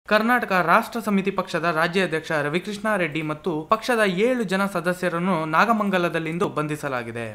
ಕರ್ನಾಟಕ ರಾಷ್ಟ್ರ ಸಮಿತಿ ಪಕ್ಷದ ರಾಜ್ಯಾಧ್ಯಕ್ಷ ರವಿಕೃಷ್ಣ ರೆಡ್ಡಿ ಮತ್ತು ಪಕ್ಷದ ಏಳು ಜನ ಸದಸ್ಯರನ್ನು ನಾಗಮಂಗಲದಲ್ಲಿಂದು ಬಂಧಿಸಲಾಗಿದೆ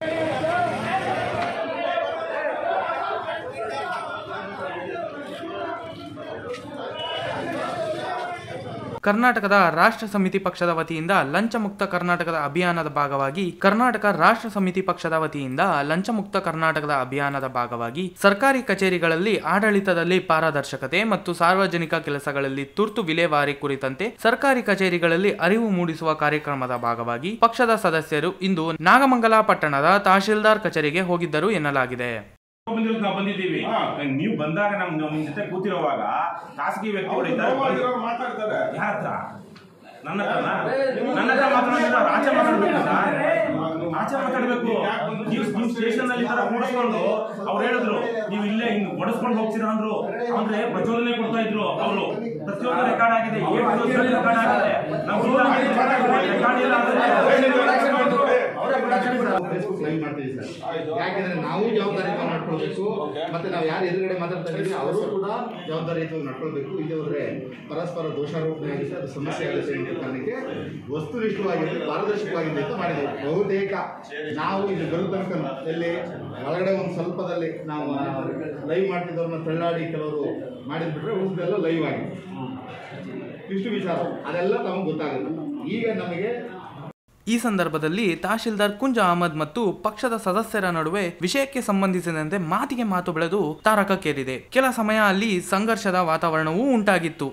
ಕರ್ನಾಟಕದ ರಾಷ್ಟ್ರ ಸಮಿತಿ ಪಕ್ಷದ ವತಿಯಿಂದ ಲಂಚ ಮುಕ್ತ ಕರ್ನಾಟಕದ ಅಭಿಯಾನದ ಭಾಗವಾಗಿ ಕರ್ನಾಟಕ ರಾಷ್ಟ್ರ ಸಮಿತಿ ಪಕ್ಷದ ವತಿಯಿಂದ ಲಂಚ ಮುಕ್ತ ಕರ್ನಾಟಕದ ಅಭಿಯಾನದ ಭಾಗವಾಗಿ ಸರ್ಕಾರಿ ಕಚೇರಿಗಳಲ್ಲಿ ಆಡಳಿತದಲ್ಲಿ ಪಾರದರ್ಶಕತೆ ಮತ್ತು ಸಾರ್ವಜನಿಕ ಕೆಲಸಗಳಲ್ಲಿ ತುರ್ತು ವಿಲೇವಾರಿ ಕುರಿತಂತೆ ಸರ್ಕಾರಿ ಕಚೇರಿಗಳಲ್ಲಿ ಅರಿವು ಮೂಡಿಸುವ ಕಾರ್ಯಕ್ರಮದ ಭಾಗವಾಗಿ ಪಕ್ಷದ ಸದಸ್ಯರು ಇಂದು ನಾಗಮಂಗಲ ಪಟ್ಟಣದ ತಹಶೀಲ್ದಾರ್ ಕಚೇರಿಗೆ ಹೋಗಿದ್ದರು ಎನ್ನಲಾಗಿದೆ ಬಂದಿರೋದು ನಾವು ಬಂದಿದ್ದೀವಿ ನೀವು ಬಂದಾಗ ನಮ್ ನಿಮ್ ಜೊತೆ ಕೂತಿರೋವಾಗ ಖಾಸಗಿ ವ್ಯಕ್ತಿಗಳು ಇದ್ದಾರೆ ಮಾತಾಡ್ತಾರೆ ಯಾರ ಹತ್ರ ನನ್ನ ಹತ್ರನಾ ನನ್ನ ಹತ್ರ ಮಾತಾಡೋದಿಲ್ಲ ಅವ್ರು ಆಚೆ ಮಾತಾಡ್ಬೇಕು ಸರ್ ಆಚೆ ಮಾತಾಡ್ಬೇಕು ನೀವು ನೀವು ಸ್ಟೇಷನ್ ಅಲ್ಲಿ ಈ ತರ ಕೂಡಿಸ್ಕೊಂಡು ಅವ್ರು ಹೇಳಿದ್ರು ನೀವು ಇಲ್ಲೇ ಹಿಂಗ್ ಒಡಿಸ್ಕೊಂಡು ಹೋಗ್ತೀರಾ ಅಂದ್ರು ಅಂದ್ರೆ ಪ್ರಚೋದನೆ ಕೊಡ್ತಾ ಇದ್ರು ಅವರು ಪ್ರತಿಯೊಂದು ರೆಕಾರ್ಡ್ ಆಗಿದೆ ರೆಕಾರ್ಡ್ ಆಗಿದೆ ನಾವು ರೆಕಾರ್ಡ್ ಇಲ್ಲ ಅಂದ್ರೆ ಫೇಸ್ಬುಕ್ ಲೈವ್ ಮಾಡ್ತೀವಿ ಸರ್ ಯಾಕೆಂದ್ರೆ ನಾವು ಜವಾಬ್ದಾರಿಯುತ ನಡ್ಕೊಳ್ಬೇಕು ಮತ್ತೆ ನಾವು ಯಾರು ಎದುರುಗಡೆ ಮಾತಾಡ್ತಾ ಇದ್ದೀವಿ ಅವರು ಕೂಡ ಜವಾಬ್ದಾರಿಯುತವಾಗಿ ನಡ್ಕೊಳ್ಬೇಕು ಇಲ್ಲಿ ಹೋದ್ರೆ ಪರಸ್ಪರ ದೋಷಾರೋಪಣೆ ಆಗುತ್ತೆ ಅದು ಸಮಸ್ಯೆ ಆಗುತ್ತೆ ಅನ್ನೋ ಕಾರಣಕ್ಕೆ ವಸ್ತುನಿಷ್ಠವಾಗಿರಲಿ ಪಾರದರ್ಶಕವಾಗಿರಲಿ ಅಂತ ಮಾಡಿದ್ದೀವಿ ಬಹುತೇಕ ನಾವು ಇಲ್ಲಿ ಬರೋ ತನಕ ಎಲ್ಲಿ ಒಳಗಡೆ ಒಂದು ಸ್ವಲ್ಪದಲ್ಲಿ ನಾವು ಲೈವ್ ಮಾಡ್ತಿದ್ದವ್ರನ್ನ ತಳ್ಳಾಡಿ ಕೆಲವರು ಮಾಡಿದ್ಬಿಟ್ರೆ ಉಳಿದೆಲ್ಲ ಲೈವ್ ಆಗಿದೆ ಇಷ್ಟು ವಿಚಾರ ಅದೆಲ್ಲ ನಮಗೆ ಗೊತ್ತಾಗುತ್ತೆ ಈಗ ನಮಗೆ ಈ ಸಂದರ್ಭದಲ್ಲಿ ತಹಶೀಲ್ದಾರ್ ಕುಂಜ ಅಹಮದ್ ಮತ್ತು ಪಕ್ಷದ ಸದಸ್ಯರ ನಡುವೆ ವಿಷಯಕ್ಕೆ ಸಂಬಂಧಿಸಿದಂತೆ ಮಾತಿಗೆ ಮಾತು ಬೆಳೆದು ತಾರಕಕ್ಕೇರಿದೆ ಕೆಲ ಸಮಯ ಅಲ್ಲಿ ಸಂಘರ್ಷದ ವಾತಾವರಣವೂ ಉಂಟಾಗಿತ್ತು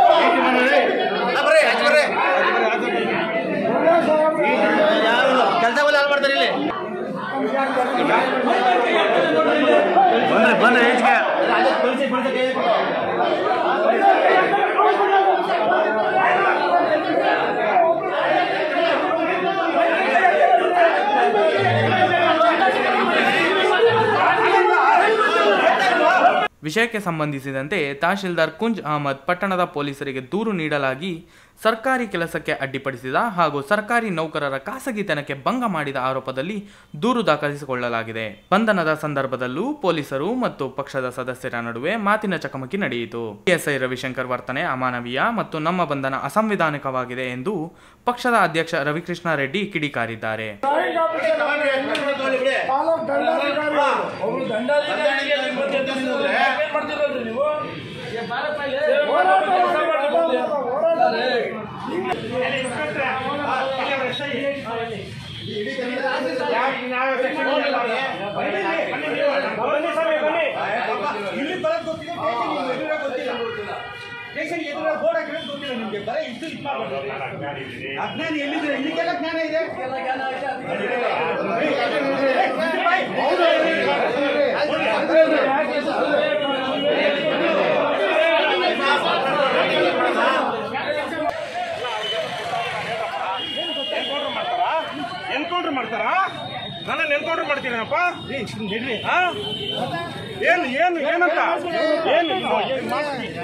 ವಿಷಯಕ್ಕೆ ಸಂಬಂಧಿಸಿದಂತೆ ತಹಶೀಲ್ದಾರ್ ಕುಂಜ್ ಅಹಮದ್ ಪಟ್ಟಣದ ಪೊಲೀಸರಿಗೆ ದೂರು ನೀಡಲಾಗಿ ಸರ್ಕಾರಿ ಕೆಲಸಕ್ಕೆ ಅಡ್ಡಿಪಡಿಸಿದ ಹಾಗೂ ಸರ್ಕಾರಿ ನೌಕರರ ಖಾಸಗಿತನಕ್ಕೆ ಭಂಗ ಮಾಡಿದ ಆರೋಪದಲ್ಲಿ ದೂರು ದಾಖಲಿಸಿಕೊಳ್ಳಲಾಗಿದೆ ಬಂಧನದ ಸಂದರ್ಭದಲ್ಲೂ ಪೊಲೀಸರು ಮತ್ತು ಪಕ್ಷದ ಸದಸ್ಯರ ನಡುವೆ ಮಾತಿನ ಚಕಮಕಿ ನಡೆಯಿತು ಎಸ್ಐ ರವಿಶಂಕರ್ ವರ್ತನೆ ಅಮಾನವೀಯ ಮತ್ತು ನಮ್ಮ ಬಂಧನ ಅಸಂವಿಧಾನಿಕವಾಗಿದೆ ಎಂದು ಪಕ್ಷದ ಅಧ್ಯಕ್ಷ ರವಿಕೃಷ್ಣ ರೆಡ್ಡಿ ಕಿಡಿಕಾರಿದ್ದಾರೆ ತಾಲೂಕ್ ದಂಡಾಧಿಕಾರಿ ಒಬ್ರು ದಂಡಾಧಿಕಾರಿಗೆ ಏನ್ ಮಾಡ್ತಿರೋದ್ರಿ ನೀವು ಹೋರಾಟ ಮಾಡಿ ಹೋರಾಟ ಇಲ್ಲಿ ಬರೋದು ಗೊತ್ತಿಲ್ಲ ಸ್ಟೇಷನ್ ಎದುರೇ ಗೊತ್ತಿಲ್ಲ ಸ್ಟೇಷನ್ ಎದುರ ಬೋರ್ಡ್ ಹಾಕಿರೋದು ಗೊತ್ತಿಲ್ಲ ನಿಮ್ಗೆ ಬರೀ ಇಷ್ಟು ಇದು ಮಾಡ್ಬೋದು ಅಜ್ಞಾನ ಎಲ್ಲಿದೆ ಇದಕ್ಕೆಲ್ಲ ಜ್ಞಾನ ಇದೆ ಎನ್ಕೌಂಟರ್ ಮಾಡ್ತಾರಾ ನನ್ನ ಎನ್ಕೌಂಟರ್ ಮಾಡ್ತೀರೇನಪ್ಪ ಏನು ಏನು ಏನು ಏನಂತ ಏನು ಏನ್ ಮಾಡ್ತೀನಿ